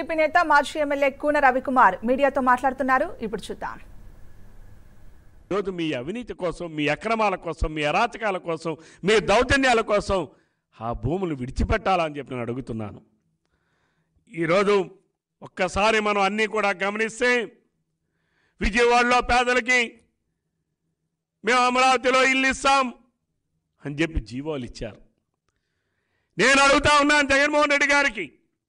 TDP నేత మాజీ MLA Koona Ravikumar మీడియాతో మాట్లాడుతున్నారు ఇప్పుడు చూద్దాం ఈరోజు మీ అవినీతి కోసం మీ అక్రమాల కోసం మీ అరాచకాల కోసం మీ దౌర్జన్యాల కోసం ఆ భూములు విడిచిపెట్టాలని చెప్పి నేను అడుగుతున్నాను ఈరోజు ఒక్కసారి మనం అన్నీ కూడా గమనిస్తే విజయవాడలో పేదలకి మేము అమరావతిలో ఇల్లు ఇస్తాం అని చెప్పి జీవోలు ఇచ్చారు నేను అడుగుతా ఉన్నాను జగన్మోహన్ రెడ్డి గారికి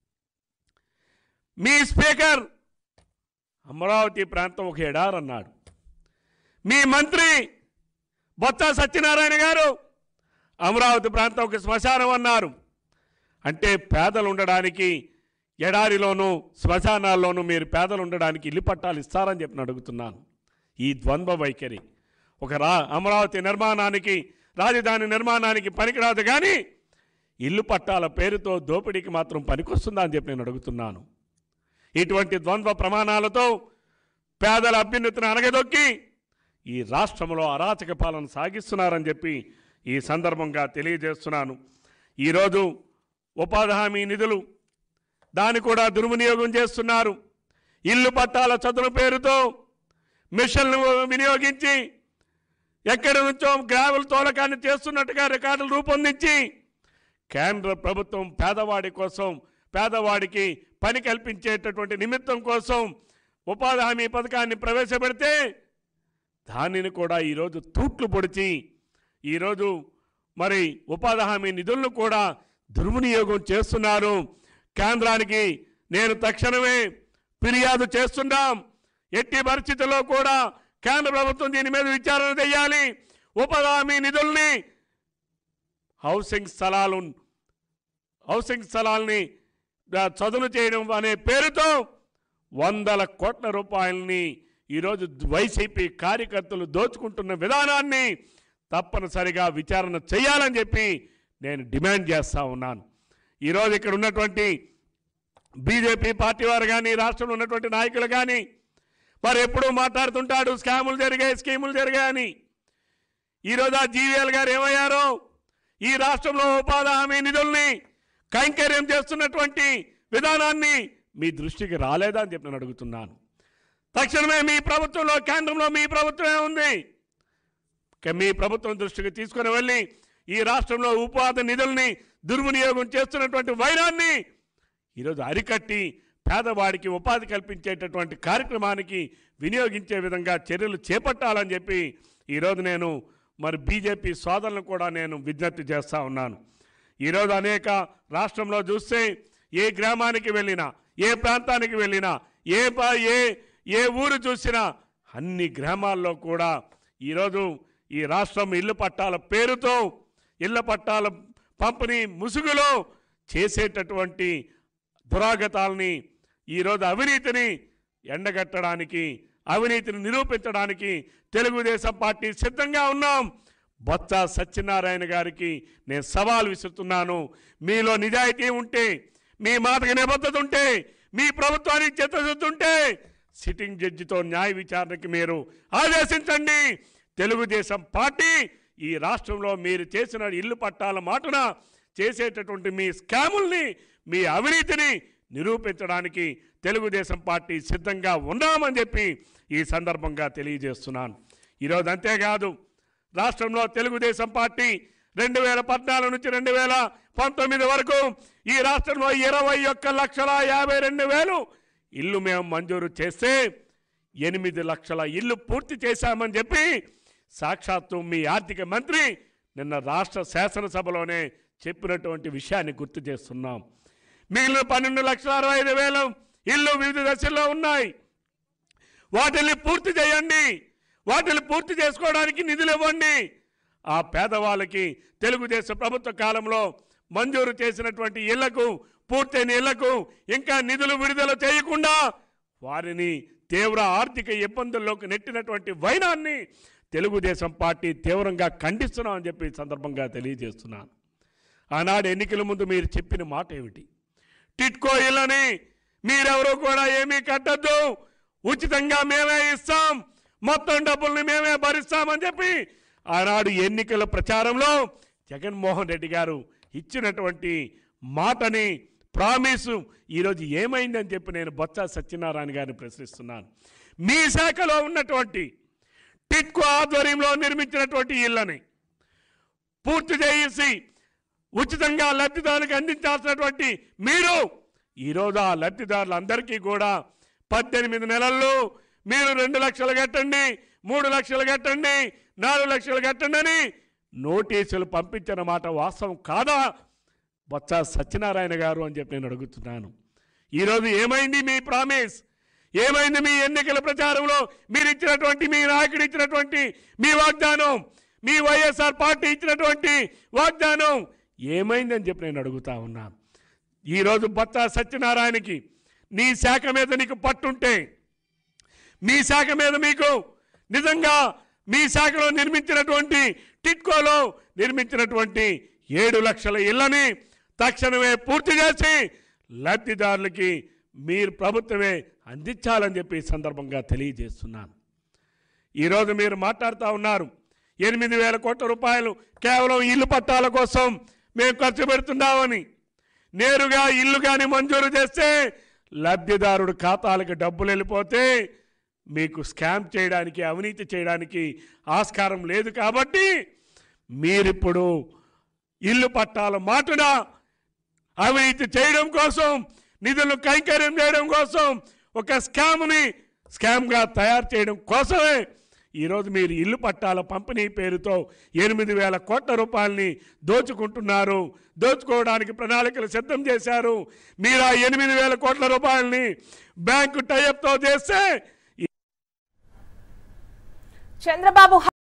మీ స్పీకర్ అమరావతి ప్రాంతం ఒక ఎడారన్నాడు మీ మంత్రి బొత్స సత్యనారాయణ గారు అమరావతి ప్రాంతం ఒక శ్మశానం అన్నారు అంటే పేదలు ఉండడానికి ఎడారిలోనూ శ్మశానాల్లోనూ మీరు పేదలు ఉండడానికి ఇల్లు పట్టాలు ఇస్తారని చెప్పి నేను అడుగుతున్నాను ఈ ద్వంద్వ వైఖరి ఒక రా అమరావతి నిర్మాణానికి రాజధాని నిర్మాణానికి పనికిరాదు కానీ ఇల్లు పట్టాల పేరుతో దోపిడీకి మాత్రం పనికొస్తుందా అని చెప్పి నేను అడుగుతున్నాను ఇటువంటి ద్వంద్వ ప్రమాణాలతో పేదల అభ్యున్నతిని అనగదొక్కి ఈ రాష్ట్రంలో అరాచక పాలన సాగిస్తున్నారని చెప్పి ఈ సందర్భంగా తెలియజేస్తున్నాను ఈరోజు ఉపాధి హామీ నిధులు దాన్ని కూడా దుర్వినియోగం చేస్తున్నారు ఇల్లు పట్టాల చదువు పేరుతో మిషన్లు వినియోగించి ఎక్కడి నుంచో గ్రావెల్ తోలకాన్ని చేస్తున్నట్టుగా రికార్డులు రూపొందించి కేంద్ర ప్రభుత్వం పేదవాడి కోసం పేదవాడికి పని కల్పించేటటువంటి నిమిత్తం కోసం ఉపాధి హామీ పథకాన్ని ప్రవేశపెడితే దానిని కూడా ఈరోజు తూట్లు పొడిచి ఈరోజు మరి ఉపాధి హామీ నిధులను కూడా దుర్వినియోగం చేస్తున్నారు కేంద్రానికి నేను తక్షణమే ఫిర్యాదు చేస్తున్నాం ఎట్టి పరిస్థితుల్లో కూడా కేంద్ర ప్రభుత్వం దీని మీద విచారణ చేయాలి ఉపాధి హామీ నిధుల్ని హౌసింగ్ స్థలాలు హౌసింగ్ స్థలాల్ని ఆ, చదును చేయడం అనే పేరుతో వందల కోట్ల రూపాయలని ఈరోజు వైసీపీ కార్యకర్తలు దోచుకుంటున్న విధానాన్ని తప్పనిసరిగా విచారణ చేయాలని చెప్పి నేను డిమాండ్ చేస్తా ఉన్నాను ఈరోజు ఇక్కడ ఉన్నటువంటి బీజేపీ పార్టీ వారు కానీ రాష్ట్రంలో ఉన్నటువంటి నాయకులు కానీ మరి ఎప్పుడూ మాట్లాడుతుంటాడు స్కాములు జరిగాయి స్కీములు జరిగాయని ఈరోజు ఆ జీవీఎల్ గారు ఏమయ్యారో ఈ రాష్ట్రంలో ఉపాధి హామీ నిధుల్ని కైంకర్యం చేస్తున్నటువంటి విధానాన్ని మీ దృష్టికి రాలేదా అని చెప్పి నేను అడుగుతున్నాను తక్షణమే మీ ప్రభుత్వంలో కేంద్రంలో మీ ప్రభుత్వమే ఉంది క- మీ ప్రభుత్వం దృష్టికి తీసుకొని వెళ్ళి ఈ రాష్ట్రంలో ఉపాధి నిధుల్ని దుర్వినియోగం చేస్తున్నటువంటి వైరాన్ని ఈరోజు అరికట్టి పేదవాడికి ఉపాధి కల్పించేటటువంటి కార్యక్రమానికి వినియోగించే విధంగా చర్యలు చేపట్టాలని చెప్పి ఈరోజు నేను మరి బీజేపీ సోదరులను కూడా నేను విజ్ఞప్తి చేస్తూ ఉన్నాను ఈరోజు అనేక రాష్ట్రంలో చూస్తే ఏ గ్రామానికి వెళ్ళినా ఏ ప్రాంతానికి వెళ్ళినా ఏ ప- ఏ ఏ ఊరు చూసినా అన్ని గ్రామాల్లో కూడా ఈరోజు ఈ రాష్ట్రం ఇల్లు పట్టాల పేరుతో ఇళ్ల పట్టాల పంపిణీ ముసుగులో చేసేటటువంటి దురాగతాలని ఈరోజు అవినీతిని ఎండగట్టడానికి అవినీతిని నిరూపించడానికి తెలుగుదేశం పార్టీ సిద్ధంగా ఉన్నాం బొత్స సత్యనారాయణ గారికి నేను సవాల్ విసురుతున్నాను మీలో నిజాయితీ ఉంటే మీ మాటకి నిబద్ధత ఉంటే మీ ప్రభుత్వానికి చిత్తశుద్ధి ఉంటే సిట్టింగ్ జడ్జితో న్యాయ విచారణకి మీరు ఆదేశించండి తెలుగుదేశం పార్టీ ఈ రాష్ట్రంలో మీరు చేసిన ఇల్లు పట్టాల మాటన చేసేటటువంటి మీ స్కాముల్ని మీ అవినీతిని నిరూపించడానికి తెలుగుదేశం పార్టీ సిద్ధంగా ఉన్నామని చెప్పి ఈ సందర్భంగా తెలియజేస్తున్నాను ఈరోజు అంతేకాదు రాష్ట్రంలో తెలుగుదేశం పార్టీ రెండు వేల పద్నాలుగు నుంచి రెండు వేల పంతొమ్మిది వరకు ఈ రాష్ట్రంలో ఇరవై ఒక్క లక్షల యాభై రెండు వేలు ఇల్లు మేము మంజూరు చేస్తే ఎనిమిది లక్షల ఇల్లు పూర్తి చేశామని చెప్పి సాక్షాత్తు మీ ఆర్థిక మంత్రి నిన్న రాష్ట్ర శాసనసభలోనే చెప్పినటువంటి విషయాన్ని గుర్తు చేస్తున్నాం మిగిలిన పన్నెండు లక్షల అరవై ఐదు వేల ఇల్లు వివిధ దశల్లో ఉన్నాయి వాటిని పూర్తి చేయండి వాటిని పూర్తి చేసుకోవడానికి నిధులు ఇవ్వండి ఆ పేదవాళ్ళకి తెలుగుదేశం ప్రభుత్వ కాలంలో మంజూరు చేసినటువంటి ఇళ్లకు పూర్తయిన ఇళ్లకు ఇంకా నిధులు విడుదల చేయకుండా వారిని తీవ్ర ఆర్థిక ఇబ్బందుల్లోకి నెట్టినటువంటి వైనాన్ని తెలుగుదేశం పార్టీ తీవ్రంగా ఖండిస్తున్నామని చెప్పి ఈ సందర్భంగా తెలియజేస్తున్నాను ఆనాడు ఎన్నికల ముందు మీరు చెప్పిన మాట ఏమిటి టిట్కో ఇళ్ళని మీరెవరూ కూడా ఏమీ కట్టద్దు ఉచితంగా మేమే ఇస్తాం మొత్తం డబ్బుల్ని మేమే భరిస్తామని చెప్పి ఆనాడు ఎన్నికల ప్రచారంలో జగన్మోహన్ రెడ్డి గారు ఇచ్చినటువంటి మాటని ప్రామిసు ఈరోజు ఏమైందని చెప్పి నేను బొత్స సత్యనారాయణ గారిని ప్రశ్నిస్తున్నాను మీ శాఖలో ఉన్నటువంటి టిట్కో ఆధ్వర్యంలో నిర్మించినటువంటి ఇళ్ళని పూర్తి చేసి ఉచితంగా లబ్ధిదారులకు అందించాల్సినటువంటి మీరు ఈరోజు ఆ లబ్ధిదారులందరికీ కూడా పద్దెనిమిది నెలల్లో మీరు రెండు లక్షలు కట్టండి మూడు లక్షలు కట్టండి నాలుగు లక్షలు కట్టండి అని నోటీసులు పంపించిన మాట వాస్తవం కాదా బొత్స సత్యనారాయణ గారు అని చెప్పి నేను అడుగుతున్నాను ఈరోజు ఏమైంది మీ ప్రామిస్ ఏమైంది మీ ఎన్నికల ప్రచారంలో మీరు ఇచ్చినటువంటి మీ నాయకుడు ఇచ్చినటువంటి మీ వాగ్దానం మీ వైఎస్ఆర్ పార్టీ ఇచ్చినటువంటి వాగ్దానం ఏమైందని చెప్పి నేను అడుగుతా ఉన్నాను ఈరోజు బొత్స సత్యనారాయణకి నీ శాఖ మీద నీకు పట్టుంటే మీ శాఖ మీద మీకు నిజంగా మీ శాఖలో నిర్మించినటువంటి టిట్కోలో నిర్మించినటువంటి ఏడు లక్షల ఇళ్ళని తక్షణమే పూర్తి చేసి లబ్ధిదారులకి మీరు ప్రభుత్వమే అందించాలని చెప్పి ఈ సందర్భంగా తెలియజేస్తున్నాను ఈరోజు మీరు మాట్లాడుతూ ఉన్నారు ఎనిమిది వేల కోట్ల రూపాయలు కేవలం ఇల్లు పట్టాల కోసం మేము ఖర్చు పెడుతున్నామని నేరుగా ఇల్లు కానీ మంజూరు చేస్తే లబ్ధిదారుడు ఖాతాలకు డబ్బులు వెళ్ళిపోతే మీకు స్కామ్ చేయడానికి అవినీతి చేయడానికి ఆస్కారం లేదు కాబట్టి మీరిప్పుడు ఇల్లు పట్టాల మాటున అవినీతి చేయడం కోసం నిధులను కైంకర్యం చేయడం కోసం ఒక స్కామ్ని స్కామ్గా తయారు చేయడం కోసమే ఈరోజు మీరు ఇల్లు పట్టాల పంపిణీ పేరుతో ఎనిమిది వేల కోట్ల రూపాయలని దోచుకుంటున్నారు దోచుకోవడానికి ప్రణాళికలు సిద్ధం చేశారు మీరు ఆ ఎనిమిది వేల కోట్ల రూపాయలని బ్యాంకు టైఅప్తో చేస్తే చంద్రబాబు